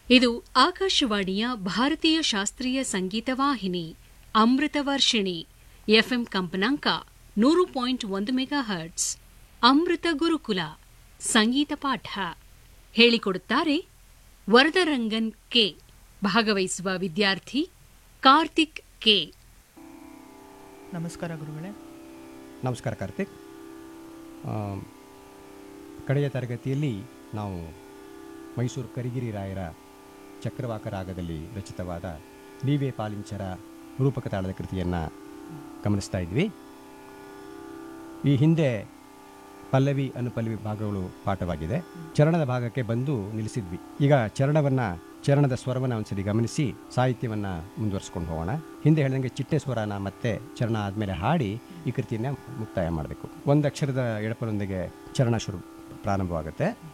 ಇದು ಆಕಾಶವಾಣಿಯ ಭಾರತೀಯ ಶಾಸ್ತ್ರೀಯ ಸಂಗೀತ ವಾಹಿನಿ ಅಮೃತ ವರ್ಷಿಣಿ ಎಫ್ಎಂ ಕಂಪನಾಂಕ ನೂರು ಪಾಯಿಂಟ್ ಒಂದು ಮೆಗಾ ಹರ್ಟ್ಸ್ ಅಮೃತ ಗುರುಕುಲ ಸಂಗೀತ ಪಾಠ ಹೇಳಿಕೊಡುತ್ತಾರೆ ವರದರಂಗನ್ ಕೆ ಭಾಗವಹಿಸುವ ವಿದ್ಯಾರ್ಥಿ ಕಾರ್ತಿಕ್ ಕೆ ನಮಸ್ಕಾರ ಗುರುಗಳೇ ನಮಸ್ಕಾರ ಕಾರ್ತಿಕ್ ಆ, ಕಡೆಯ ತರಗತಿಯಲ್ಲಿ ನಾವು ಮೈಸೂರು ಕರಿಗಿರಿ ರಾಯರ ಚಕ್ರವಾಕ ರಾಗದಲ್ಲಿ ರಚಿತವಾದ ನೀವೇ ಪಾಲಿಂಚರ ರೂಪಕ ತಾಳದ ಕೃತಿಯನ್ನು ಗಮನಿಸ್ತಾ ಇದ್ವಿ ಈ ಹಿಂದೆ ಪಲ್ಲವಿ ಅನುಪಲ್ಲವಿ ಭಾಗಗಳು ಪಾಠವಾಗಿದೆ ಚರಣದ ಭಾಗಕ್ಕೆ ಬಂದು ನಿಲ್ಲಿಸಿದ್ವಿ ಈಗ ಚರಣವನ್ನು ಚರಣದ ಸ್ವರವನ್ನು ಒಂದ್ಸರಿ ಗಮನಿಸಿ ಸಾಹಿತ್ಯವನ್ನು ಮುಂದುವರಿಸ್ಕೊಂಡು ಹೋಗೋಣ ಹಿಂದೆ ಹೇಳಿದಂಗೆ ಚಿಟ್ಟೆ ಸ್ವರನ ಮತ್ತೆ ಚರಣ ಆದಮೇಲೆ ಹಾಡಿ ಈ ಕೃತಿಯನ್ನು ಮುಕ್ತಾಯ ಮಾಡಬೇಕು ಒಂದು ಅಕ್ಷರದ ಎಡಪನೊಂದಿಗೆ ಚರಣ ಶುರು ಪ್ರಾರಂಭವಾಗುತ್ತೆ